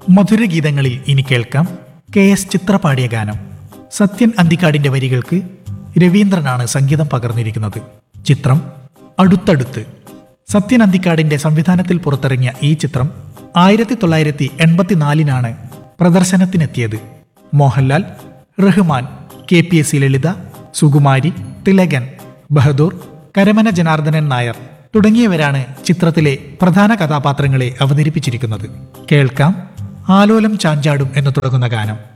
മധുരഗീതങ്ങളിൽ ഇനി കേൾക്കാം K S ചിത്ര പാടിയ ഗാനം സത്യൻ അന്തിക്കാടിന്റെ വരികൾക്ക് രവീന്ദ്രനാണ് സംഗീതം പകർന്നിരിക്കുന്നത് ചിത്രം അടുത്തടുത്ത് സത്യൻ അന്തിക്കാടിന്റെ സംവിധാനത്തിൽ പുറത്തിറങ്ങിയ ഈ ചിത്രം ആയിരത്തി തൊള്ളായിരത്തി എൺപത്തിനാലിനാണ് പ്രദർശനത്തിനെത്തിയത് Mohanlal Rahman K P S C Lalitha Sukumari Thilakan Bahadoor Karamana Janardhanan Nair തുടങ്ങിയവരാണ് ചിത്രത്തിലെ പ്രധാന കഥാപാത്രങ്ങളെ അവതരിപ്പിച്ചിരിക്കുന്നത് കേൾക്കാം ആലോലം ചാഞ്ചാടും എന്ന് തുടങ്ങുന്ന ഗാനം